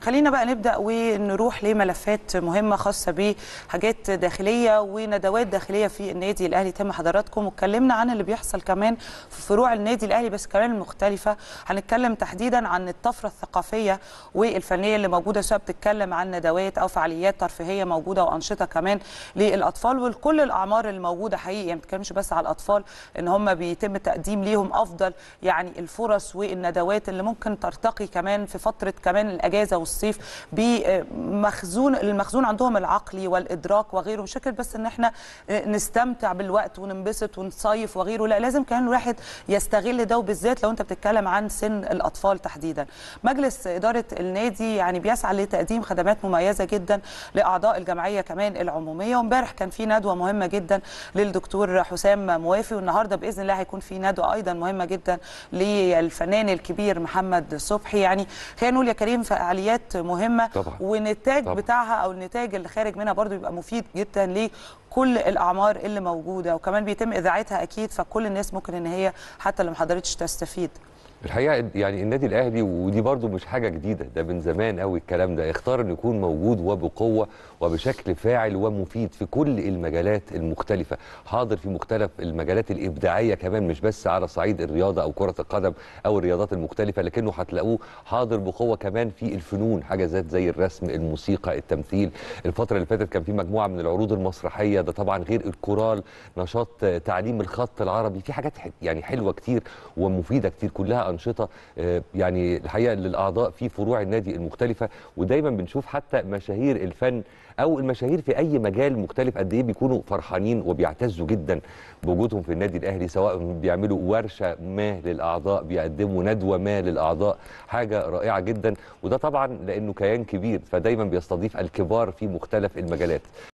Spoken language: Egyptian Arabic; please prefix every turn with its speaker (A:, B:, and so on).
A: خلينا بقى نبدا ونروح لملفات مهمه خاصه بحاجات داخليه وندوات داخليه في النادي الاهلي تم حضراتكم واتكلمنا عن اللي بيحصل كمان في فروع النادي الاهلي بس كمان المختلفه هنتكلم تحديدا عن الطفره الثقافيه والفنيه اللي موجوده سواء بتتكلم عن ندوات او فعاليات ترفيهيه موجوده وانشطه كمان للاطفال ولكل الاعمار الموجوده حقيقي ما بتتكلمش بس على الاطفال ان هم بيتم التقديم ليهم افضل يعني الفرص والندوات اللي ممكن ترتقي كمان في فتره كمان الاجازه والصيف بمخزون المخزون عندهم العقلي والادراك وغيره مش فكره بس ان احنا نستمتع بالوقت وننبسط ونصيف وغيره لا لازم كمان الواحد يستغل ده وبالذات لو انت بتتكلم عن سن الاطفال تحديدا مجلس اداره النادي يعني بيسعى لتقديم خدمات مميزه جدا لاعضاء الجمعيه كمان العموميه وامبارح كان في ندوه مهمه جدا للدكتور حسام موافي والنهارده باذن الله هيكون في ندوه ايضا مهمه جدا للفنان الكبير محمد صبحي يعني خلينا نقول يا كريم فعاليات مهمه
B: طبعا.
A: والنتاج
B: طبعا.
A: بتاعها او النتاج اللي خارج منها برضو بيبقى مفيد جدا لكل الاعمار اللي موجوده وكمان بيتم اذاعتها اكيد فكل الناس ممكن ان هي حتى اللي ما حضرتش تستفيد
B: الحقيقه يعني النادي الاهلي ودي برضو مش حاجه جديده ده من زمان قوي الكلام ده اختار انه يكون موجود وبقوه وبشكل فاعل ومفيد في كل المجالات المختلفه حاضر في مختلف المجالات الابداعيه كمان مش بس على صعيد الرياضه او كره القدم او الرياضات المختلفه لكنه هتلاقوه حاضر بقوه كمان في الفنون حاجه ذات زي الرسم الموسيقى التمثيل الفتره اللي فاتت كان في مجموعه من العروض المسرحيه ده طبعا غير الكورال نشاط تعليم الخط العربي في حاجات يعني حلوه كتير ومفيده كتير كلها انشطه يعني الحقيقه للاعضاء في فروع النادي المختلفه ودايما بنشوف حتى مشاهير الفن او المشاهير في اي مجال مختلف قد ايه بيكونوا فرحانين وبيعتزوا جدا بوجودهم في النادي الاهلي سواء بيعملوا ورشه ما للاعضاء بيقدموا ندوه ما للاعضاء حاجه رائعه جدا وده طبعا لانه كيان كبير فدايما بيستضيف الكبار في مختلف المجالات